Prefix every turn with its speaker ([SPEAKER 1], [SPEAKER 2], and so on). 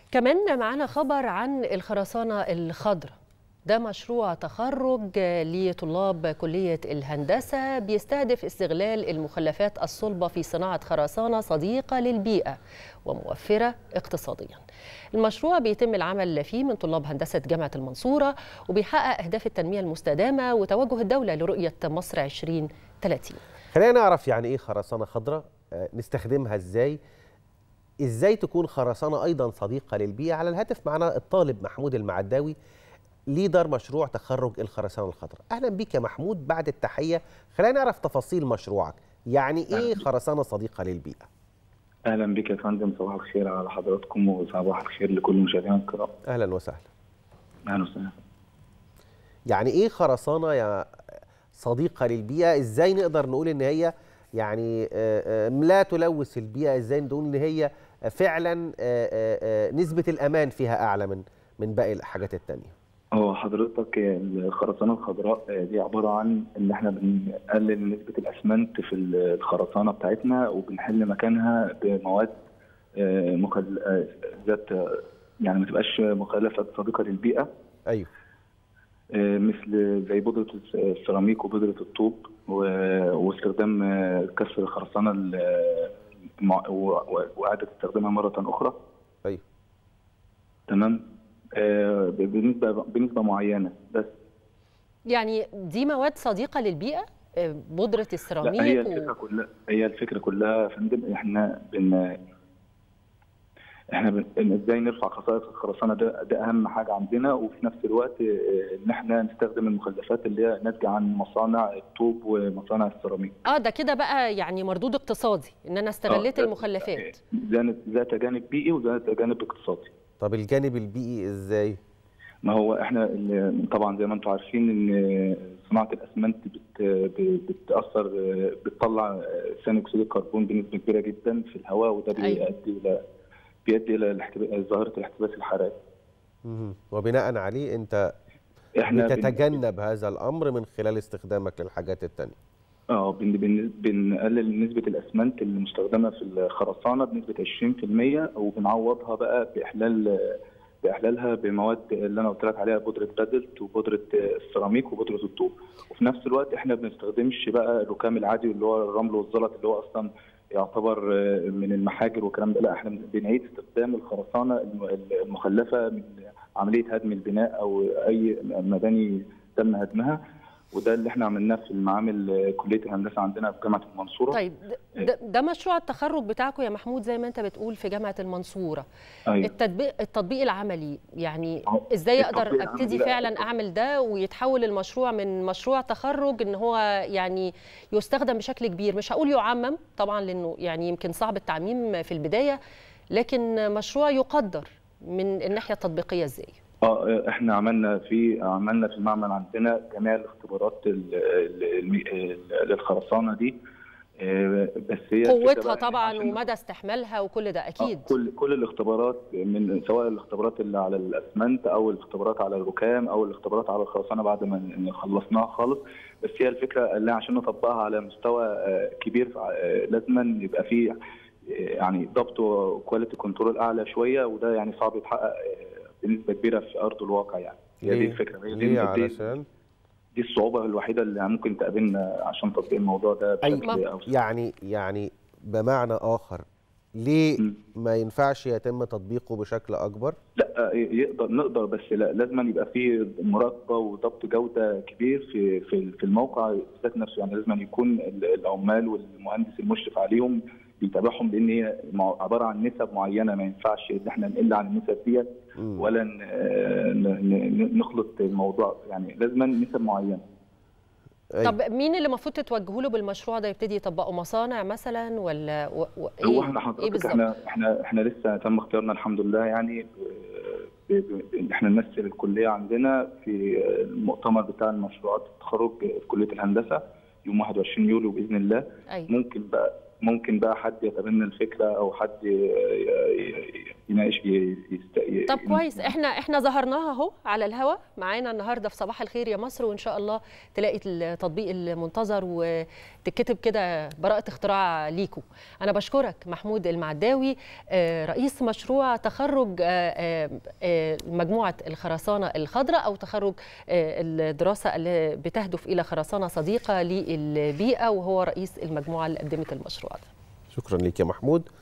[SPEAKER 1] كمان معانا خبر عن الخرسانة الخضراء ده مشروع تخرج لطلاب كلية الهندسة بيستهدف استغلال المخلفات الصلبة في صناعة خرسانة صديقة للبيئة وموفرة اقتصاديا المشروع بيتم العمل فيه من طلاب هندسة جامعة المنصورة وبيحقق أهداف التنمية المستدامة وتوجه الدولة لرؤية مصر 2030
[SPEAKER 2] خلينا نعرف يعني ايه خرسانه خضراء آه، نستخدمها ازاي ازاي تكون خرسانه ايضا صديقه للبيئه على الهاتف معنا الطالب محمود المعداوي ليدر مشروع تخرج الخرسانه الخضراء اهلا بك يا محمود بعد التحيه خلينا نعرف تفاصيل مشروعك يعني ايه خرسانه صديقه للبيئه
[SPEAKER 3] اهلا بك يا فندم صباح الخير على حضراتكم وصباح الخير لكل مشاهدينا الكرام
[SPEAKER 2] اهلا وسهلا
[SPEAKER 3] اهلا وسهلا
[SPEAKER 2] يعني ايه خرسانه يا صديقه للبيئه ازاي نقدر نقول ان هي يعني آه، آه، لا تلوث البيئه ازاي نقول ان هي فعلا آه، آه، آه، نسبه الامان فيها اعلى من من باقي الحاجات التانية
[SPEAKER 3] هو حضرتك الخرسانه الخضراء دي عباره عن ان احنا بنقلل نسبه الاسمنت في الخرسانه بتاعتنا وبنحل مكانها بمواد آه، مخل... آه، ذات آه، يعني ما تبقاش مخلفات صديقه للبيئه
[SPEAKER 2] ايوه
[SPEAKER 3] آه، مثل زي بودرة السيراميك وبودرة الطوب و- واستخدام آه، كسر الخرسانة ال- مع- و- و- وإعادة استخدامها مرة أخرى
[SPEAKER 2] ايوه
[SPEAKER 3] تمام آه، ب- بنسبة بنسبة معينة بس
[SPEAKER 1] يعني دي مواد صديقة للبيئة آه، بودرة
[SPEAKER 3] لا هي
[SPEAKER 1] السيراميك
[SPEAKER 3] الفكرة كلها هي الفكرة كلها يا فندم احنا بن احنا بن- إن ازاي نرفع خصائص الخرسانه ده ده اهم حاجه عندنا وفي نفس الوقت آه، ان احنا نستخدم المخلفات اللي هي ناتجه عن مصانع الطوب ومصانع السيراميك
[SPEAKER 1] اه ده كده بقى يعني مردود اقتصادي ان انا استغليت
[SPEAKER 3] آه،
[SPEAKER 1] المخلفات
[SPEAKER 3] ذات ذات جانب بيئي وذات جانب اقتصادي
[SPEAKER 2] طب الجانب البيئي ازاي
[SPEAKER 3] ما هو احنا ال- طبعا زي ما انتم عارفين ان صناعه الاسمنت بت ب- بتاثر بتطلع ثاني اكسيد الكربون بنسبه كبيره جدا في الهواء وده
[SPEAKER 1] أيوة.
[SPEAKER 3] بيؤدي الى بيؤدي الى الاحتبا- ظاهره الاحتباس الحراري
[SPEAKER 2] مهم. وبناء عليه انت
[SPEAKER 3] احنا بن-
[SPEAKER 2] بتتجنب هذا الامر من خلال استخدامك للحاجات التانية
[SPEAKER 3] اه بن بن بنقلل نسبه الاسمنت المستخدمه في الخرسانه بنسبه 20% وبنعوضها بقى باحلال باحلالها بمواد اللي انا قلت لك عليها بودره بادلت وبودره السيراميك وبودره الطوب وفي نفس الوقت احنا ما بنستخدمش بقى الركام العادي اللي هو الرمل والزلط اللي هو اصلا يعتبر من المحاجر والكلام ده لا احنا بنعيد استخدام الخرسانه المخلفه من عمليه هدم البناء او اي مباني تم هدمها وده اللي احنا عملناه في المعامل كليه الهندسه عندنا في جامعه المنصوره
[SPEAKER 1] طيب ده- ده, ده مشروع التخرج بتاعكم يا محمود زي ما انت بتقول في جامعة المنصورة
[SPEAKER 3] ايوه
[SPEAKER 1] التطبيق التطبيق العملي يعني
[SPEAKER 3] أهو،
[SPEAKER 1] ازاي
[SPEAKER 3] التطبيق
[SPEAKER 1] اقدر
[SPEAKER 3] العملي
[SPEAKER 1] ابتدي
[SPEAKER 3] لا،
[SPEAKER 1] فعلا
[SPEAKER 3] التطبيق-
[SPEAKER 1] اعمل ده ويتحول المشروع من مشروع تخرج ان هو يعني يستخدم بشكل كبير مش هقول يعمم طبعا لانه يعني يمكن صعب التعميم في البداية لكن مشروع يقدر من الناحية التطبيقية ازاي
[SPEAKER 3] اه احنا عملنا في عملنا في المعمل عندنا جميع الاختبارات ال- ال- الم- ال- للخرسانه دي آه، بس هي الفكرة
[SPEAKER 1] قوتها
[SPEAKER 3] بقى إن
[SPEAKER 1] طبعا
[SPEAKER 3] عشان-
[SPEAKER 1] ومدى استحمالها وكل ده
[SPEAKER 3] آه،
[SPEAKER 1] اكيد
[SPEAKER 3] كل كل الاختبارات من سواء الاختبارات اللي على الاسمنت او الاختبارات على الركام او الاختبارات على الخرسانه بعد ما ن- خلصناها خالص بس هي الفكره اللي عشان نطبقها على مستوى آه، كبير آه، لازما يبقى فيه آه، يعني ضبط وكواليتي كنترول اعلى شويه وده يعني صعب يتحقق آه، بنسبه كبيره في ارض الواقع يعني هي دي
[SPEAKER 2] ليه؟
[SPEAKER 3] الفكره هي دي,
[SPEAKER 2] ليه
[SPEAKER 3] دي,
[SPEAKER 2] علشان
[SPEAKER 3] دي الصعوبه الوحيده اللي ممكن تقابلنا عشان تطبيق الموضوع ده بشكل
[SPEAKER 1] أي-
[SPEAKER 3] اوسع
[SPEAKER 2] يعني يعني بمعنى اخر ليه
[SPEAKER 3] م.
[SPEAKER 2] ما ينفعش يتم تطبيقه بشكل اكبر
[SPEAKER 3] لا يقدر نقدر بس لا لازم يبقى في مراقبه وضبط جوده كبير في في في الموقع ذات نفسه يعني لازم يكون ال- العمال والمهندس المشرف عليهم بيتابعهم لان هي مع- عباره عن نسب معينه ما ينفعش ان احنا نقل عن النسب ديت
[SPEAKER 2] مم.
[SPEAKER 3] ولا ن- ن- ن- نخلط الموضوع يعني لازم نسب معينه
[SPEAKER 2] أيوة.
[SPEAKER 1] طب مين اللي المفروض تتوجهوا له بالمشروع ده يبتدي يطبقه مصانع مثلا ولا و... و...
[SPEAKER 3] هو
[SPEAKER 1] ايه
[SPEAKER 3] احنا
[SPEAKER 1] ايه
[SPEAKER 3] حضرتك
[SPEAKER 1] بالظبط
[SPEAKER 3] احنا احنا احنا لسه تم اختيارنا الحمد لله يعني ب- ب- ب- احنا نمثل الكليه عندنا في المؤتمر بتاع المشروعات التخرج في كليه الهندسه يوم 21 يوليو باذن الله
[SPEAKER 1] ايوه
[SPEAKER 3] ممكن بقى ممكن بقى حد يتبنى الفكره او حد ي- ي- يناقش يست...
[SPEAKER 1] طب كويس احنا احنا ظهرناها اهو على الهوا معانا النهارده في صباح الخير يا مصر وان شاء الله تلاقي التطبيق المنتظر وتكتب كده براءه اختراع ليكو انا بشكرك محمود المعداوي رئيس مشروع تخرج مجموعه الخرسانه الخضراء او تخرج الدراسه اللي بتهدف الى خرسانه صديقه للبيئه وهو رئيس المجموعه اللي قدمت المشروع ده
[SPEAKER 2] شكرا لك يا محمود